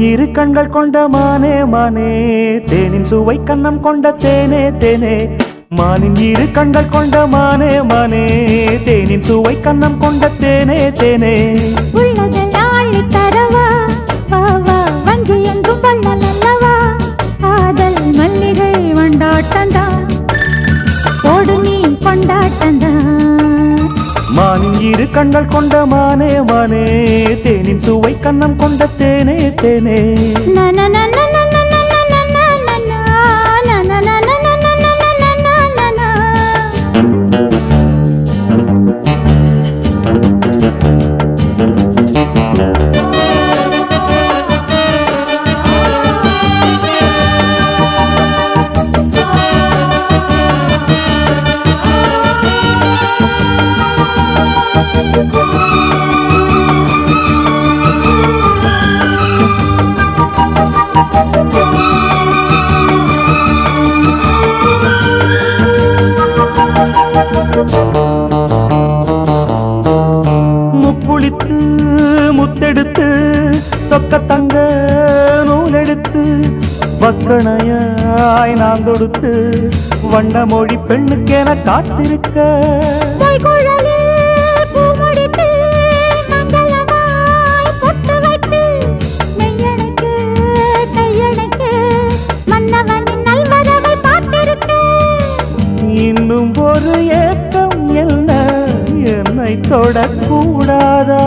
இரு கண்கள் கொண்ட மானே மானே தேனின் சுவை கண்ணம் கொண்ட தேனே தேனே மானின் இரு கண்கள் கொண்ட மானே மானே தேனின் சுவை கண்ணம் கொண்ட தேனே தேனே உள்ளதெல்லாம் அள்ளித் தரவா வா வா வங்கி எங்கும் வள்ளல் அல்லவா காதல் மல்லிகை வண்டாட்டந்தான் போடு நீ கொண்டாட்டந்தான் மானின் இரு கண்கள் கொண்ட மானே மானே தேனின் சுவை கண்ணம் கொண்ட தேனே தேனே முப்புளித்து முத்தெடுத்து சொக்க தங்க நூலெடுத்து வக்கணையாய் நான் கொடுத்து வண்ண மொழி பெண்ணுக்கென காத்திருக்க இன்னும் ஒரு ஏக்கம் என்ன என்னை தொடக்கூடாதா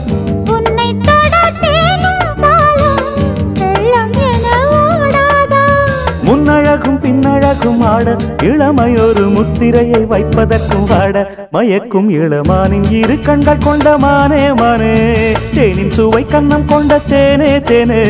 முன்னழகும் பின்னழகும் ஆட இளமையொரு முத்திரையை வைப்பதற்கும் ஆட மயக்கும் இளமானின் இரு கண்கள் கொண்ட மானே மானே தேனின் சுவை கண்ணம் கொண்ட தேனே தேனே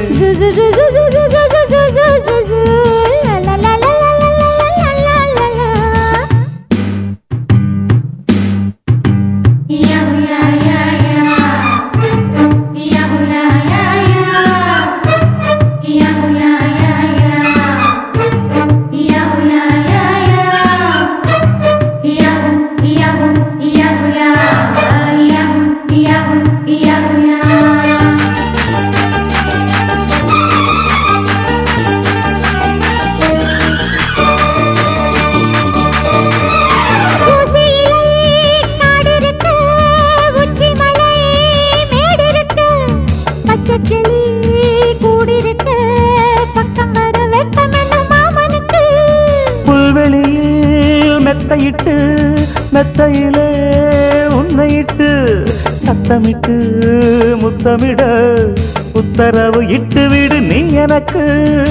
புல்வெளியில் மெத்தையிட்டு மெத்தையிலே உன்னையிட்டு சத்தமிட்டு முத்தமிட உத்தரவு இட்டு விடு நீ எனக்கு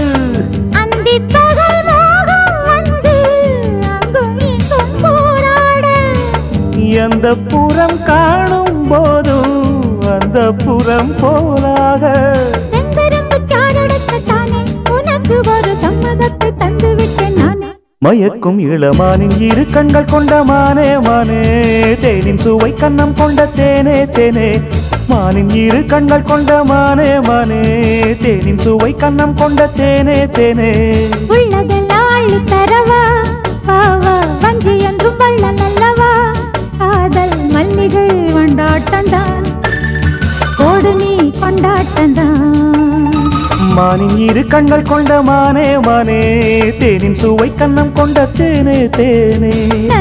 எந்த புறம் காணும் போதும் அந்த புறம் போலாக ஒரு சம்மதத்தை தந்து விட்டேன் நானே மயக்கும் இளமானின் இரு கண்கள் கொண்ட மானே மானே தேனின் சுவை கண்ணம் கொண்ட தேனே தேனே மானின் இரு கண்கள் கொண்ட மானே மானே தேனின் சுவை கண்ணம் கொண்ட தேனே தேனே உள்ளதெல்லாம் அள்ளித் தரவா வா வா வஞ்சி என்றும் வள்ளல் அல்லவா காதல் மல்லிகை வண்டாட்டந்தான் கோடு நீ கொண்டாட்டந்தான் மானின் இரு கண்கள் கொண்ட மானே மானே தேனின் சுவை கண்ணம் கொண்ட தேனே தேனே நா